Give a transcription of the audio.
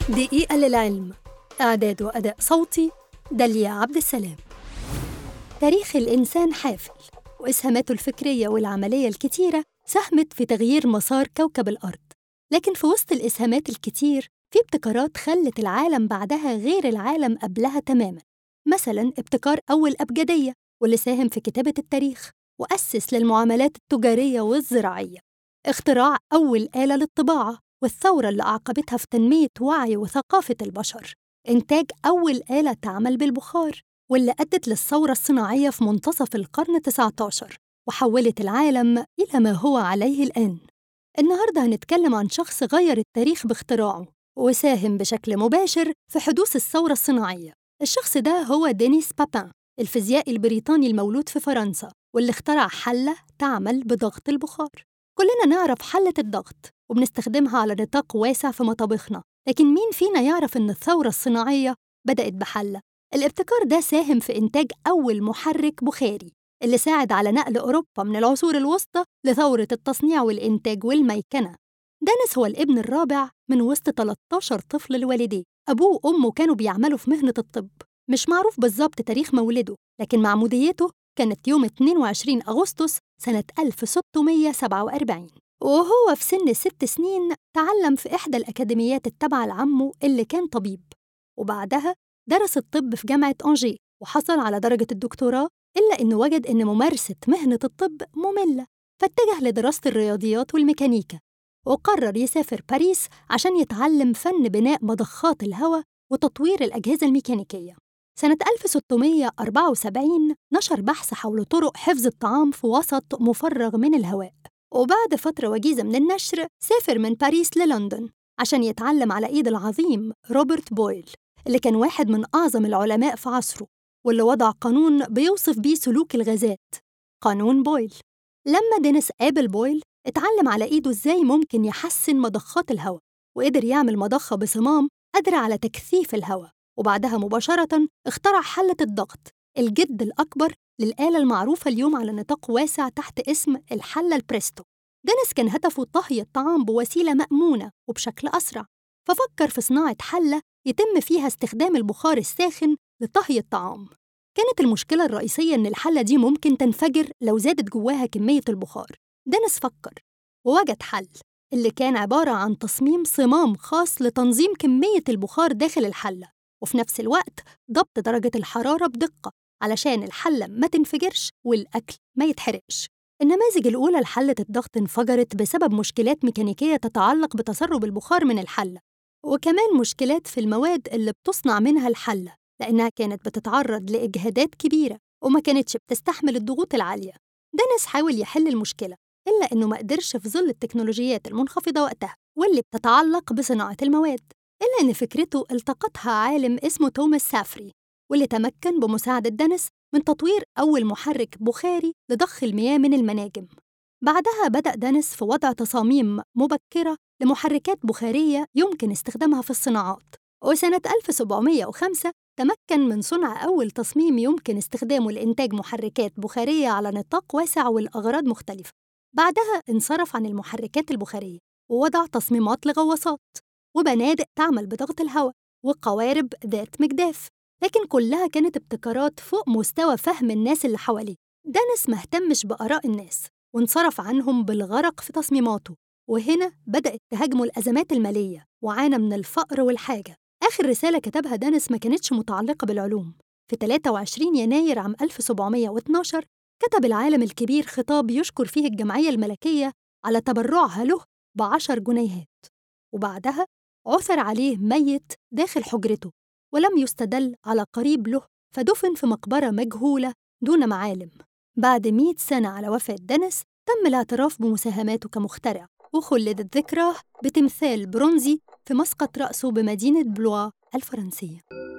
دقيقة للعلم إعداد وأداء صوتي داليا عبد السلام تاريخ الإنسان حافل وإسهاماته الفكرية والعملية الكتيرة ساهمت في تغيير مسار كوكب الأرض لكن في وسط الإسهامات الكتير في ابتكارات خلت العالم بعدها غير العالم قبلها تماماً مثلاً ابتكار أول أبجدية واللي ساهم في كتابة التاريخ وأسس للمعاملات التجارية والزراعية اختراع أول آلة للطباعة والثورة اللي أعقبتها في تنمية وعي وثقافة البشر إنتاج أول آلة تعمل بالبخار واللي أدت للثورة الصناعية في منتصف القرن 19 وحولت العالم إلى ما هو عليه الآن النهاردة هنتكلم عن شخص غير التاريخ باختراعه وساهم بشكل مباشر في حدوث الثورة الصناعية الشخص ده هو دينيس بابان الفيزيائي البريطاني المولود في فرنسا واللي اخترع حلة تعمل بضغط البخار كلنا نعرف حلة الضغط وبنستخدمها على نطاق واسع في مطابخنا لكن مين فينا يعرف إن الثورة الصناعية بدأت بحلة؟ الابتكار ده ساهم في إنتاج أول محرك بخاري اللي ساعد على نقل أوروبا من العصور الوسطى لثورة التصنيع والإنتاج والميكنة دانس هو الابن الرابع من وسط 13 طفل لوالديه أبوه وأمه كانوا بيعملوا في مهنة الطب مش معروف بالظبط تاريخ مولده لكن معموديته كانت يوم 22 أغسطس سنة 1647 وهو في سن ست سنين تعلم في إحدى الأكاديميات التابعة لعمه اللي كان طبيب وبعدها درس الطب في جامعة أنجي وحصل على درجة الدكتوراه إلا إنه وجد إن ممارسة مهنة الطب مملة فاتجه لدراسة الرياضيات والميكانيكا وقرر يسافر باريس عشان يتعلم فن بناء مضخات الهواء وتطوير الأجهزة الميكانيكية سنة 1674 نشر بحث حول طرق حفظ الطعام في وسط مفرغ من الهواء وبعد فترة وجيزة من النشر سافر من باريس للندن عشان يتعلم على إيد العظيم روبرت بويل اللي كان واحد من أعظم العلماء في عصره واللي وضع قانون بيوصف بيه سلوك الغازات قانون بويل لما دينيس قابل بويل اتعلم على إيده إزاي ممكن يحسن مضخات الهواء وقدر يعمل مضخة بصمام قادرة على تكثيف الهواء وبعدها مباشرة اخترع حلة الضغط الجد الأكبر للآلة المعروفة اليوم على نطاق واسع تحت اسم الحلة البريستو دينيس كان هدفه طهي الطعام بوسيلة مأمونة وبشكل أسرع ففكر في صناعة حلة يتم فيها استخدام البخار الساخن لطهي الطعام كانت المشكلة الرئيسية إن الحلة دي ممكن تنفجر لو زادت جواها كمية البخار دينيس فكر ووجد حل اللي كان عبارة عن تصميم صمام خاص لتنظيم كمية البخار داخل الحلة وفي نفس الوقت ضبط درجة الحرارة بدقة علشان الحلة ما تنفجرش والأكل ما يتحرقش النماذج الأولى لحلة الضغط انفجرت بسبب مشكلات ميكانيكية تتعلق بتسرب البخار من الحلة وكمان مشكلات في المواد اللي بتصنع منها الحلة لأنها كانت بتتعرض لإجهادات كبيرة وما كانتش بتستحمل الضغوط العالية دانيس حاول يحل المشكلة إلا إنه ما قدرش في ظل التكنولوجيات المنخفضة وقتها واللي بتتعلق بصناعة المواد إلا إن فكرته التقطها عالم اسمه توماس سافري واللي تمكن بمساعدة دانيس من تطوير أول محرك بخاري لضخ المياه من المناجم بعدها بدأ دانيس في وضع تصاميم مبكرة لمحركات بخارية يمكن استخدامها في الصناعات وسنة 1705 تمكن من صنع أول تصميم يمكن استخدامه لإنتاج محركات بخارية على نطاق واسع والأغراض مختلفة بعدها انصرف عن المحركات البخارية ووضع تصميمات لغواصات وبنادق تعمل بضغط الهواء وقوارب ذات مجداف لكن كلها كانت ابتكارات فوق مستوى فهم الناس اللي حواليه دانس ما اهتمش بآراء الناس وانصرف عنهم بالغرق في تصميماته وهنا بدأت تهاجمه الأزمات المالية وعانى من الفقر والحاجة آخر رسالة كتبها دانس ما كانتش متعلقة بالعلوم في 23 يناير عام 1712 كتب العالم الكبير خطاب يشكر فيه الجمعية الملكية على تبرعها له بعشر جنيهات وبعدها عثر عليه ميت داخل حجرته ولم يستدل على قريب له فدفن في مقبرة مجهولة دون معالم بعد مئة سنة على وفاة دنس تم الاعتراف بمساهماته كمخترع وخلدت ذكراه بتمثال برونزي في مسقط رأسه بمدينة بلوا الفرنسية